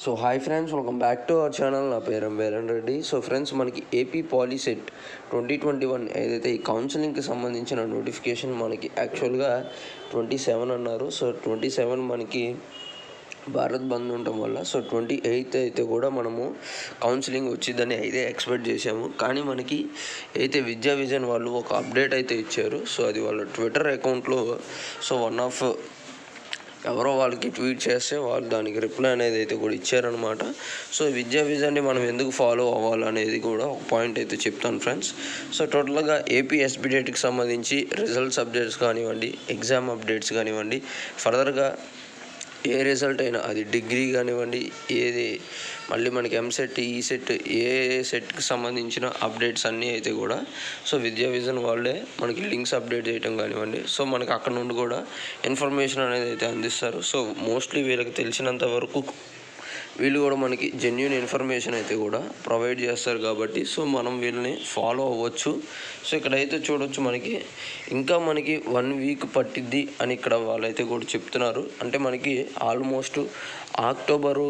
so hi friends welcome back to our channel నా పేరు Veeran Reddy so friends మనకి AP POLYCET twenty twenty one ఏదైతే ఈ కౌన్సిలింగ్కి సంబంధించిన నోటిఫికేషన్ మనకి యాక్చువల్గా ట్వంటీ సెవెన్ అన్నారు సో ట్వంటీ సెవెన్ మనకి భారత్ బంద్ ఉండటం వల్ల సో ట్వంటీ ఎయిత్ అయితే కూడా మనము కౌన్సిలింగ్ వచ్చిందని అయితే ఎక్స్పెక్ట్ చేసాము కానీ మనకి అయితే విద్యా విజన్ వాళ్ళు ఒక అప్డేట్ అయితే ఇచ్చారు సో అది వాళ్ళ ట్విట్టర్ అకౌంట్లో సో వన్ ఆఫ్ ఎవరో వాళ్ళకి ట్వీట్ చేస్తే వాళ్ళు దానికి రిప్లై అనేది అయితే కూడా ఇచ్చారనమాట సో విద్యా విజన్ని మనం ఎందుకు ఫాలో అవ్వాలనేది కూడా ఒక పాయింట్ అయితే చెప్తాను ఫ్రెండ్స్ సో టోటల్గా ఏపీ ఎస్బిడేట్కి సంబంధించి రిజల్ట్స్ అప్డేట్స్ కానివ్వండి ఎగ్జామ్ అప్డేట్స్ కానివ్వండి ఫర్దర్గా ఏ రిజల్ట్ అయినా అది డిగ్రీ కానివ్వండి ఏది మళ్ళీ మనకి ఎంసెట్ ఈ సెట్ ఏ సెట్కి సంబంధించిన అప్డేట్స్ అన్నీ అయితే కూడా సో విద్యా విజన్ వాళ్ళే మనకి లింక్స్ అప్డేట్ చేయడం కానివ్వండి సో మనకి అక్కడ నుండి కూడా ఇన్ఫర్మేషన్ అనేది అయితే అందిస్తారు సో మోస్ట్లీ వీళ్ళకి తెలిసినంత వరకు వీళ్ళు కూడా మనకి జెన్యున్ ఇన్ఫర్మేషన్ అయితే కూడా ప్రొవైడ్ చేస్తారు కాబట్టి సో మనం వీళ్ళని ఫాలో అవ్వచ్చు సో ఇక్కడైతే చూడొచ్చు మనకి ఇంకా మనకి వన్ వీక్ పట్టిద్ది అని ఇక్కడ వాళ్ళైతే కూడా చెప్తున్నారు అంటే మనకి ఆల్మోస్ట్ అక్టోబరు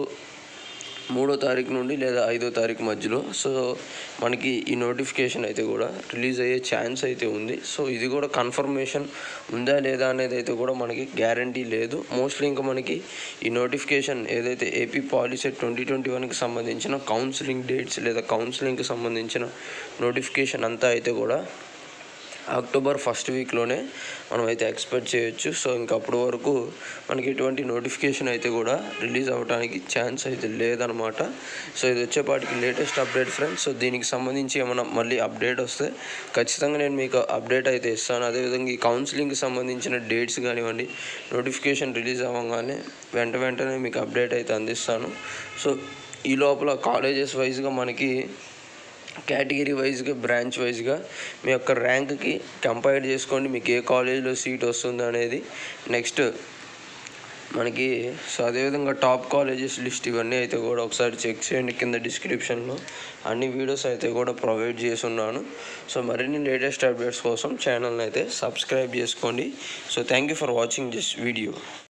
మూడో తారీఖు నుండి లేదా ఐదో తారీఖు మధ్యలో సో మనకి ఈ నోటిఫికేషన్ అయితే కూడా రిలీజ్ అయ్యే ఛాన్స్ అయితే ఉంది సో ఇది కూడా కన్ఫర్మేషన్ ఉందా లేదా అనేది అయితే కూడా మనకి గ్యారంటీ లేదు మోస్ట్లీ ఇంకా మనకి ఈ నోటిఫికేషన్ ఏదైతే ఏపీ పాలిసీ ట్వంటీ ట్వంటీ వన్కి సంబంధించిన కౌన్సిలింగ్ డేట్స్ లేదా కౌన్సిలింగ్కి సంబంధించిన నోటిఫికేషన్ అంతా అయితే కూడా అక్టోబర్ ఫస్ట్ వీక్లోనే మనం అయితే ఎక్స్పెక్ట్ చేయొచ్చు సో ఇంకా అప్పటి వరకు మనకి ఎటువంటి నోటిఫికేషన్ అయితే కూడా రిలీజ్ అవ్వడానికి ఛాన్స్ అయితే లేదనమాట సో ఇది వచ్చేపాటికి లేటెస్ట్ అప్డేట్ ఫ్రెండ్స్ సో దీనికి సంబంధించి ఏమైనా మళ్ళీ అప్డేట్ వస్తే ఖచ్చితంగా నేను మీకు అప్డేట్ అయితే ఇస్తాను అదేవిధంగా ఈ కౌన్సిలింగ్కి సంబంధించిన డేట్స్ కానివ్వండి నోటిఫికేషన్ రిలీజ్ అవ్వగానే వెంట వెంటనే మీకు అప్డేట్ అయితే అందిస్తాను సో ఈ లోపల కాలేజెస్ వైజ్గా మనకి కేటగిరీ వైజ్గా బ్రాంచ్ వైజ్గా మీ యొక్క ర్యాంక్కి కంపేర్ చేసుకోండి మీకు ఏ కాలేజీలో సీట్ వస్తుంది అనేది నెక్స్ట్ మనకి సో అదేవిధంగా టాప్ కాలేజెస్ లిస్ట్ ఇవన్నీ అయితే కూడా ఒకసారి చెక్ చేయండి కింద డిస్క్రిప్షన్లో అన్ని వీడియోస్ అయితే కూడా ప్రొవైడ్ చేసి ఉన్నాను సో మరిన్ని లేటెస్ట్ అప్డేట్స్ కోసం ఛానల్ని అయితే సబ్స్క్రైబ్ చేసుకోండి so thank you for watching this video